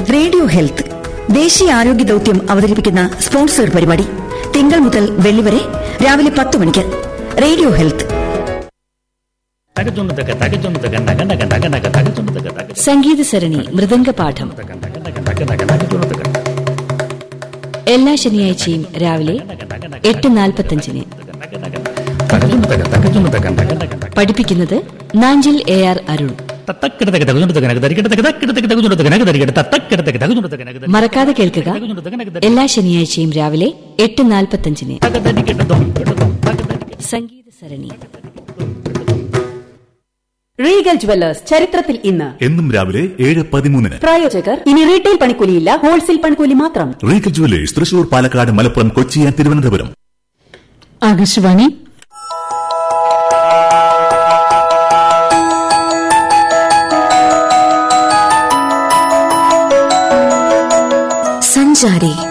radio health ദേശീയ ആരോഗ്യ ദൌത്യം അവതരിപ്പിക്കുന്ന സ്പോൺസർ പരിപാടി തിങ്കൾ മുതൽ വെള്ളി വരെ രാവിലെ പത്ത് മണിക്ക് റേഡിയോ ഹെൽത്ത് തകച്ചുണ്ടതൊക്കെ തകച്ചുണ്ടതൊക്കെ നഗ നഗ നഗ നഗ തകച്ചുണ്ടതൊക്കെ തക സംഗീത സരണി മൃദംഗ പാഠം നഗ നഗ നഗ നഗ തകച്ചുണ്ടതൊക്കെ എല്ലാ ശനിയാഴ്ചയും രാവിലെ എട്ട് നാൽപ്പത്തഞ്ചിന് നഗ നഗ തകച്ചുണ്ടതൊക്കെ തകച്ചുണ്ടതൊക്കെ നഗ നഗ നഗ പഠിപ്പിക്കുന്നത് നാഞ്ചിൽ എ ആർ അരുൺ തത്തക്കിടതൊക്കെ തകച്ചുണ്ടതൊക്കെ നഗ തരികിടതൊക്കെ തക്കിടതൊക്കെ തകച്ചുണ്ടതൊക്കെ നഗ തരികിട തത്തക്കിടതൊക്കെ തകച്ചുണ്ടതൊക്കെ നഗ തരി മറക്കാതെ കേൾക്കുക തകച്ചുണ്ടതൊക്കെ നഗ തരി എല്ലാ ശനിയാഴ്ചയും രാവിലെ എട്ട് നാൽപ്പത്തഞ്ചിന് തക തരികിടതും കിടതും തക തരികിട സംഗീത സരണി റീഗൽ ജുവല്ലേഴ്സ് ചരിത്രത്തിൽ ഇന്ന് എന്നും രാവിലെ ഏഴ് പതിമൂന്നിന് പ്രായോജകർ ഇനി റീറ്റെയിൽ പണിക്കൂലിയില്ല ഹോൾസെയിൽ പണിക്കൂലി മാത്രം Regal Jewellers Thrissur Palakkad Malappuram Kochi and Thiruvananthapuram Akashvani സഞ്ചാരി